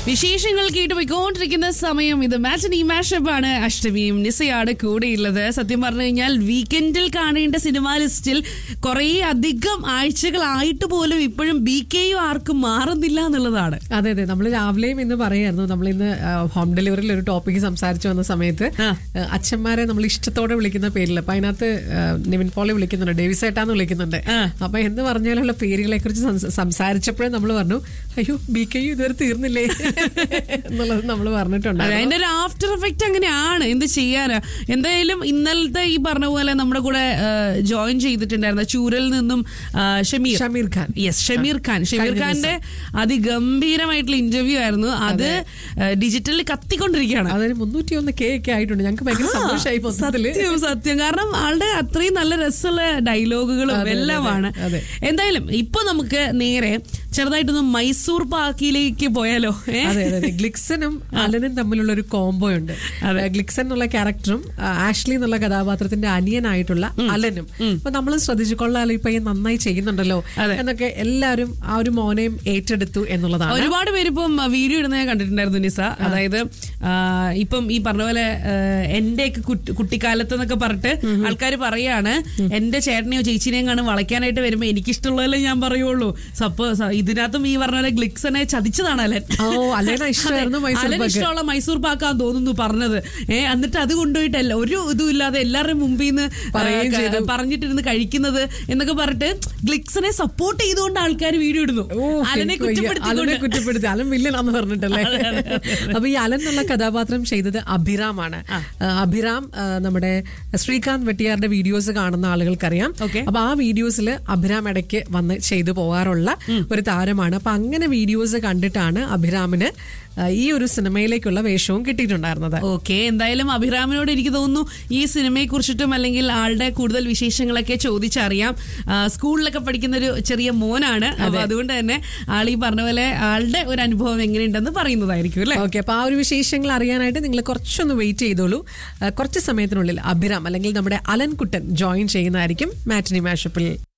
വിശേഷങ്ങൾ കേട്ട് പോയിക്കൊണ്ടിരിക്കുന്ന സമയം ഇത് മാറ്റനി മാഷപ്പ് ആണ് അഷ്ടമിയും നിസയാണ് കൂടെയുള്ളത് സത്യം പറഞ്ഞു കഴിഞ്ഞാൽ വീക്കെൻഡിൽ കാണേണ്ട സിനിമാ ലിസ്റ്റിൽ കുറേ അധികം ആഴ്ചകളായിട്ട് പോലും ഇപ്പോഴും ബി കെയും ആർക്കും മാറുന്നില്ല എന്നുള്ളതാണ് അതെ അതെ നമ്മൾ രാവിലെയും ഇന്ന് പറയായിരുന്നു നമ്മൾ ഇന്ന് ഹോം ഡെലിവറിയിൽ ഒരു ടോപ്പിക്ക് സംസാരിച്ചു വന്ന സമയത്ത് ആ. ആ, അച്ഛന്മാരെ നമ്മൾ ഇഷ്ടത്തോടെ വിളിക്കുന്ന പേരിൽ അപ്പൊ അതിനകത്ത് ആ, നിവിൻ പോളി വിളിക്കുന്നുണ്ട് ഡേവിസ് ഏട്ടാന്ന് വിളിക്കുന്നുണ്ട് ആ. അപ്പൊ എന്ന് പറഞ്ഞാലുള്ള പേരുകളെ കുറിച്ച് സംസാരിച്ചപ്പോഴേ നമ്മൾ പറഞ്ഞു അയ്യോ ബി കെ യു ഇതുവരെ തീർന്നില്ലേ എന്നുള്ളത് നമ്മൾ അതെ പറഞ്ഞിട്ടുണ്ട് അതിന്റെ ഒരു ആഫ്റ്റർ എഫക്റ്റ് അങ്ങനെയാണ് എന്ത് ചെയ്യാനാ എന്തായാലും ഇന്നലത്തെ ഈ പറഞ്ഞ പോലെ നമ്മുടെ കൂടെ ജോയിൻ ചെയ്തിട്ടുണ്ടായിരുന്ന ചൂരൽ നിന്നും ആ, ഷമീർ ഷമീർ ഖാൻ യെസ് ഷമീർ ഖാൻ ഷമീർ ഖാന്റെ അതിഗംഭീരമായിട്ടുള്ള ഇന്റർവ്യൂ ആയിരുന്നു അത് ഡിജിറ്റലിൽ കത്തിക്കൊണ്ടിരിക്കുകയാണ് അതൊരു മുന്നൂറ്റി ഒന്ന് കെ ഒക്കെ ആയിട്ടുണ്ട് ഞങ്ങൾക്ക് ഭയങ്കര സന്തോഷമായി മൊത്തത്തില് സത്യം സത്യം കാരണം ആളുടെ അത്രയും നല്ല രസമുള്ള ഡയലോഗുകളും അതെ, എല്ലാമാണ് അതെ. എന്തായാലും ഇപ്പൊ നമുക്ക് നേരെ ചെറുതായിട്ടൊന്ന് മൈസൂർ പാക്കിലേക്ക് പോയാലോ ഏ? അതെ അതെ അതെ ഗ്ലിക്സനും അലനും തമ്മിലുള്ള ഒരു കോംബോ ഉണ്ട് അതെ. ഗ്ലിക്സൺ എന്നുള്ള ക്യാരക്ടറും ആ, ആഷ്ലി എന്നുള്ള കഥാപാത്രത്തിന്റെ അനിയനായിട്ടുള്ള അലനും അപ്പൊ നമ്മൾ ശ്രദ്ധിച്ചു കൊള്ളാലോ ഇപ്പൊ ഈ നന്നായി ചെയ്യുന്നുണ്ടല്ലോ അതെ. എന്നൊക്കെ എല്ലാവരും ആ ഒരു മോനെയും ഏറ്റെടുത്തു എന്നുള്ളതാണ് ഒരുപാട് പേര് ഇപ്പം വീഡിയോ ഇടുന്ന ഞാൻ കണ്ടിട്ടുണ്ടായിരുന്നു നിസ അതായത് ആ, ഇപ്പം ഈ പറഞ്ഞ പോലെ എന്റെയൊക്കെ കുട്ടി- കുട്ടിക്കാലത്ത് എന്നൊക്കെ പറഞ്ഞിട്ട് ആൾക്കാർ പറയാണ് എന്റെ ചേട്ടനെയോ ചേച്ചിനെയോ കാണും വളയ്ക്കാനായിട്ട് വരുമ്പോ എനിക്കിഷ്ടമുള്ളതല്ലേ ഞാൻ പറയുള്ളൂ സപ്പോ സ- ഇതിനകത്തും ഈ പറഞ്ഞ പോലെ ഗ്ലിക്സനെ ചതിച്ചതാണ് അലൻ ഓ അലേന ഇഷ്ടമായിരുന്നു മൈസൂർ അലൻ പാക്ക് ഇഷ്ടമുള്ള മൈസൂർ പാക്കാൻ തോന്നുന്നു പറഞ്ഞത് ഏ എന്നിട്ട് അത് കൊണ്ടുപോയിട്ടല്ല ഒരു ഇതും ഇല്ലാതെ എല്ലാവരുടെയും മുമ്പിൽ നിന്ന് പറയുകയും ചെയ്തു. പറഞ്ഞിട്ടിരുന്ന് കഴിക്കുന്നത് എന്നൊക്കെ പറഞ്ഞിട്ട് ഗ്ലിക്സനെ സപ്പോർട്ട് ചെയ്തുകൊണ്ട് ആൾക്കാർ വീഡിയോ ഇടുന്നു ഓ, അലനെ എനിക്ക് വയ്യ. അലനെ കുറ്റപ്പെടുത്തിക്കൊണ്ട് കുറ്റപ്പെടുത്തി അലൻ വില്ലനാന്ന് പറഞ്ഞിട്ടല്ലേ അപ്പൊ ഈ അലൻ എന്നുള്ള കഥാപാത്രം ചെയ്തത് അഭിറാമാണ് ആ, അഭിറാം ആ, നമ്മുടെ ശ്രീകാന്ത് വെട്ടിയാറിന്റെ വീഡിയോസ് കാണുന്ന ആളുകൾക്കറിയാം Okay. അപ്പൊ ആ വീഡിയോസിൽ അഭിറാം ഇടയ്ക്ക് വന്ന് ചെയ്തു പോകാറുള്ള ഒരു താരമാണ് അപ്പൊ അങ്ങനെ വീഡിയോസ് കണ്ടിട്ടാണ് അഭിറാമിന് ആ, ഈ ഒരു സിനിമയിലേക്കുള്ള വേഷവും കിട്ടിയിട്ടുണ്ടായിരുന്നത് ഓക്കെ എന്തായാലും അഭിരാമിനോട് എനിക്ക് തോന്നുന്നു ഈ സിനിമയെ കുറിച്ചിട്ടും അല്ലെങ്കിൽ ആളുടെ കൂടുതൽ വിശേഷങ്ങളൊക്കെ ചോദിച്ചറിയാം ആ, സ്കൂളിലൊക്കെ പഠിക്കുന്ന ഒരു ചെറിയ മോനാണ് അപ്പൊ അതുകൊണ്ട് തന്നെ ആൾ ഈ പറഞ്ഞ പോലെ ആളുടെ ഒരു അനുഭവം എങ്ങനെയുണ്ടെന്ന് പറയുന്നതായിരിക്കും അല്ലെ ഓക്കെ അപ്പൊ ആ ഒരു വിശേഷങ്ങൾ അറിയാനായിട്ട് നിങ്ങൾ കുറച്ചൊന്ന് വെയിറ്റ് ചെയ്തോളൂ ആ, കുറച്ച് സമയത്തിനുള്ളിൽ അഭിറാം അല്ലെങ്കിൽ നമ്മുടെ അലൻകുട്ടൻ ജോയിൻ ചെയ്യുന്നതായിരിക്കും മാറ്റിനി മാഷപ്പിൽ